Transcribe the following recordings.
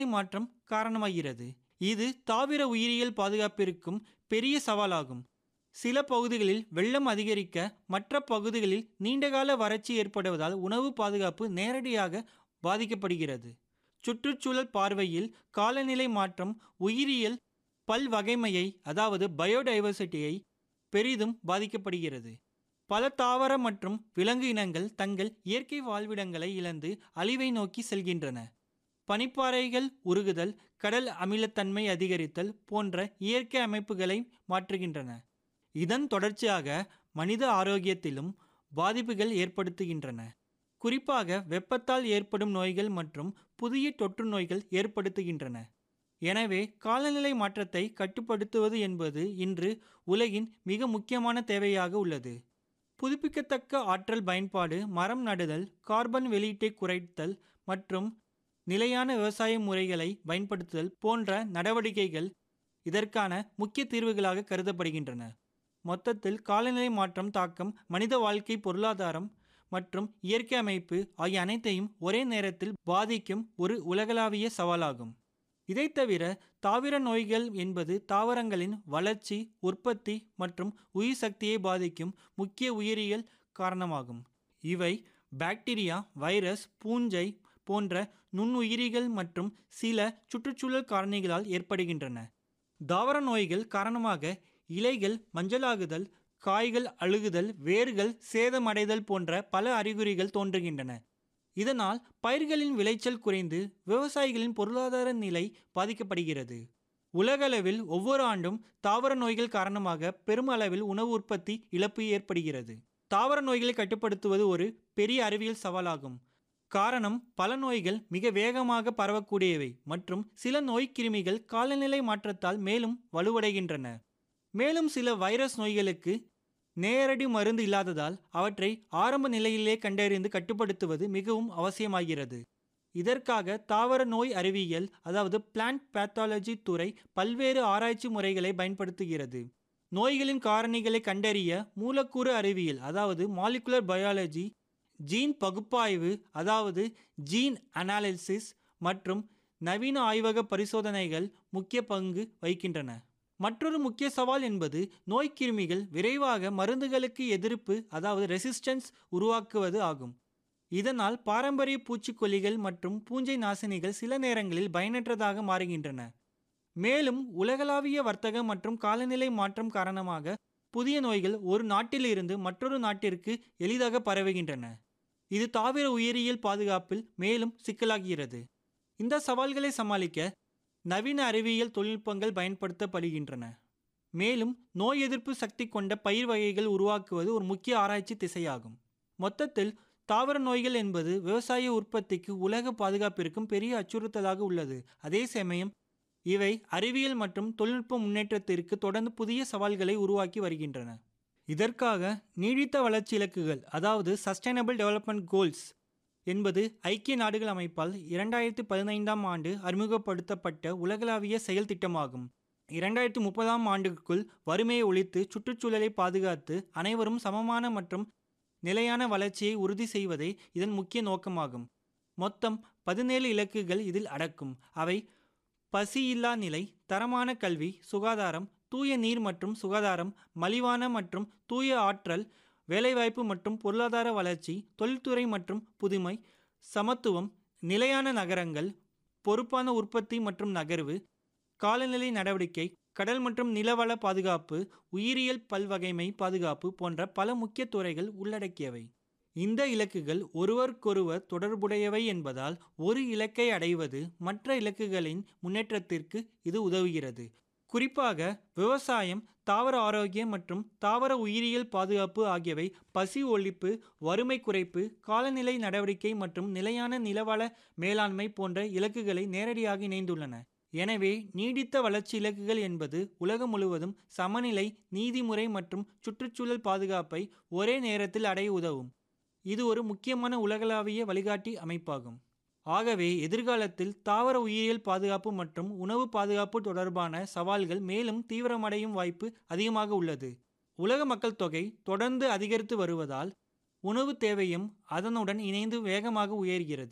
மாற்றம் காரணமாகிறது இது தாவர உயிரியல் பாதுகாப்பிற்கும் பெரிய சவாலாகும் சில பகுதிகளில் வெள்ளம் அதிகரிக்க மற்ற பகுதிகளில் நீண்டகால வறட்சி ஏற்படுவதால் உணவு பாதுகாப்பு நேரடியாக பாதிக்கப்படுகிறது சுற்றுச்சூழல் பார்வையில் காலநிலை மாற்றம் உயிரியல் பல்வகைமையை அதாவது பயோடைவர்சிட்டியை பெரிதும் பாதிக்கப்படுகிறது பல தாவர மற்றும் விலங்கு இனங்கள் தங்கள் இயற்கை வாழ்விடங்களை இழந்து அழிவை நோக்கி செல்கின்றன பனிப்பாறைகள் உருகுதல் கடல் அமிலத்தன்மை அதிகரித்தல் போன்ற இயற்கை அமைப்புகளை மாற்றுகின்றன இதன் தொடர்ச்சியாக மனித ஆரோக்கியத்திலும் பாதிப்புகள் ஏற்படுத்துகின்றன குறிப்பாக வெப்பத்தால் ஏற்படும் நோய்கள் மற்றும் புதிய தொற்று நோய்கள் ஏற்படுத்துகின்றன எனவே காலநிலை மாற்றத்தை கட்டுப்படுத்துவது என்பது இன்று உலகின் மிக முக்கியமான தேவையாக உள்ளது புதுப்பிக்கத்தக்க ஆற்றல் பயன்பாடு மரம் நடுதல் கார்பன் வெளியீட்டை குறைத்தல் மற்றும் நிலையான விவசாய முறைகளை பயன்படுத்துதல் போன்ற நடவடிக்கைகள் இதற்கான முக்கிய தீர்வுகளாக கருதப்படுகின்றன மொத்தத்தில் காலநிலை மாற்றம் தாக்கம் மனித வாழ்க்கை பொருளாதாரம் மற்றும் இயற்கை அமைப்பு ஆகிய அனைத்தையும் ஒரே நேரத்தில் பாதிக்கும் ஒரு உலகளாவிய சவாலாகும் இதை தவிர தாவர நோய்கள் என்பது தாவரங்களின் வளர்ச்சி உற்பத்தி மற்றும் உயிர் சக்தியை பாதிக்கும் முக்கிய உயிரியல் காரணமாகும் இவை பாக்டீரியா வைரஸ் பூஞ்சை போன்ற நுண்ணுயிரிகள் மற்றும் சில சுற்றுச்சூழல் காரணிகளால் ஏற்படுகின்றன தாவர நோய்கள் காரணமாக இலைகள் மஞ்சளாகுதல் காய்கள் அழுகுதல் வேர்கள் சேதமடைதல் போன்ற பல அறிகுறிகள் தோன்றுகின்றன இதனால் பயிர்களின் விளைச்சல் குறைந்து விவசாயிகளின் பொருளாதார நிலை பாதிக்கப்படுகிறது உலகளவில் ஒவ்வொரு ஆண்டும் தாவர நோய்கள் காரணமாக பெருமளவில் உணவு உற்பத்தி இழப்பு ஏற்படுகிறது தாவர நோய்களை கட்டுப்படுத்துவது ஒரு பெரிய அறிவியல் சவாலாகும் காரணம் பல நோய்கள் மிக வேகமாக பரவக்கூடியவை மற்றும் சில நோய்க்கிருமிகள் காலநிலை மாற்றத்தால் மேலும் வலுவடைகின்றன மேலும் சில வைரஸ் நோய்களுக்கு நேரடி மருந்து இல்லாததால் அவற்றை ஆரம்ப நிலையிலே கண்டறிந்து கட்டுப்படுத்துவது மிகவும் அவசியமாகிறது இதற்காக தாவர நோய் அறிவியல் அதாவது பிளான்ட் பேத்தாலஜி துறை பல்வேறு ஆராய்ச்சி முறைகளை பயன்படுத்துகிறது நோய்களின் காரணிகளை கண்டறிய மூலக்கூறு அறிவியல் அதாவது மாலிகுலர் பயாலஜி ஜீன் பகுப்பாய்வு அதாவது ஜீன் அனாலிசிஸ் மற்றும் நவீன ஆய்வக பரிசோதனைகள் முக்கிய பங்கு வகிக்கின்றன மற்றொரு முக்கிய சவால் என்பது நோய்க்கிருமிகள் விரைவாக மருந்துகளுக்கு எதிர்ப்பு அதாவது ரெசிஸ்டன்ஸ் உருவாக்குவது ஆகும் இதனால் பாரம்பரிய பூச்சிக்கொல்லிகள் மற்றும் பூஞ்சை நாசினிகள் சில நேரங்களில் பயனற்றதாக மாறுகின்றன மேலும் உலகளாவிய வர்த்தகம் மற்றும் காலநிலை மாற்றம் காரணமாக புதிய நோய்கள் ஒரு நாட்டிலிருந்து மற்றொரு நாட்டிற்கு எளிதாக பரவுகின்றன இது தாவர உயிரியல் பாதுகாப்பில் மேலும் சிக்கலாகிறது இந்த சவால்களை சமாளிக்க நவீன அறிவியல் தொழில்நுட்பங்கள் பயன்படுத்தப்படுகின்றன மேலும் நோய் எதிர்ப்பு சக்தி கொண்ட பயிர் வகைகள் உருவாக்குவது ஒரு முக்கிய ஆராய்ச்சி திசையாகும் மொத்தத்தில் தாவர நோய்கள் என்பது விவசாய உற்பத்திக்கு உலக பாதுகாப்பிற்கும் பெரிய அச்சுறுத்தலாக உள்ளது அதே சமயம் இவை அறிவியல் மற்றும் தொழில்நுட்ப முன்னேற்றத்திற்கு தொடர்ந்து புதிய சவால்களை உருவாக்கி வருகின்றன இதற்காக நீடித்த வளர்ச்சி இலக்குகள் அதாவது சஸ்டைனபிள் டெவலப்மெண்ட் கோல்ஸ் என்பது ஐக்கிய நாடுகள் அமைப்பால் இரண்டாயிரத்தி பதினைந்தாம் ஆண்டு அறிமுகப்படுத்தப்பட்ட உலகளாவிய செயல் திட்டமாகும் இரண்டாயிரத்தி முப்பதாம் ஆண்டுக்குள் வறுமையை ஒழித்து சுற்றுச்சூழலை பாதுகாத்து அனைவரும் சமமான மற்றும் நிலையான வளர்ச்சியை உறுதி செய்வதே இதன் முக்கிய நோக்கமாகும் மொத்தம் பதினேழு இலக்குகள் இதில் அடக்கும் அவை பசியில்லா நிலை தரமான கல்வி சுகாதாரம் தூய நீர் மற்றும் சுகாதாரம் மலிவான மற்றும் தூய ஆற்றல் வேலைவாய்ப்பு மற்றும் பொருளாதார வளர்ச்சி தொழில்துறை மற்றும் புதுமை சமத்துவம் நிலையான நகரங்கள் பொறுப்பான உற்பத்தி மற்றும் நகர்வு காலநிலை நடவடிக்கை கடல் மற்றும் நிலவள பாதுகாப்பு உயிரியல் பல்வகைமை பாதுகாப்பு போன்ற பல முக்கிய துறைகள் உள்ளடக்கியவை இந்த இலக்குகள் ஒருவருக்கொருவர் தொடர்புடையவை என்பதால் ஒரு இலக்கை அடைவது மற்ற இலக்குகளின் முன்னேற்றத்திற்கு இது உதவுகிறது குறிப்பாக விவசாயம் தாவர ஆரோக்கியம் மற்றும் தாவர உயிரியல் பாதுகாப்பு ஆகியவை பசி ஒழிப்பு வறுமை குறைப்பு காலநிலை நடவடிக்கை மற்றும் நிலையான நிலவள மேலாண்மை போன்ற இலக்குகளை நேரடியாக இணைந்துள்ளன எனவே நீடித்த வளர்ச்சி இலக்குகள் என்பது உலகம் முழுவதும் சமநிலை நீதிமுறை மற்றும் சுற்றுச்சூழல் பாதுகாப்பை ஒரே நேரத்தில் அடைய உதவும் இது ஒரு முக்கியமான உலகளாவிய வழிகாட்டி அமைப்பாகும் ஆகவே எதிர்காலத்தில் தாவர உயிரியல் பாதுகாப்பு மற்றும் உணவு பாதுகாப்பு தொடர்பான சவால்கள் மேலும் தீவிரமடையும் வாய்ப்பு அதிகமாக உள்ளது உலக மக்கள் தொகை தொடர்ந்து அதிகரித்து வருவதால் உணவு தேவையும் அதனுடன் இணைந்து வேகமாக உயர்கிறது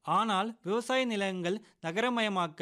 ஆனால் விவசாய நிலங்கள் நகரமயமாக்கல்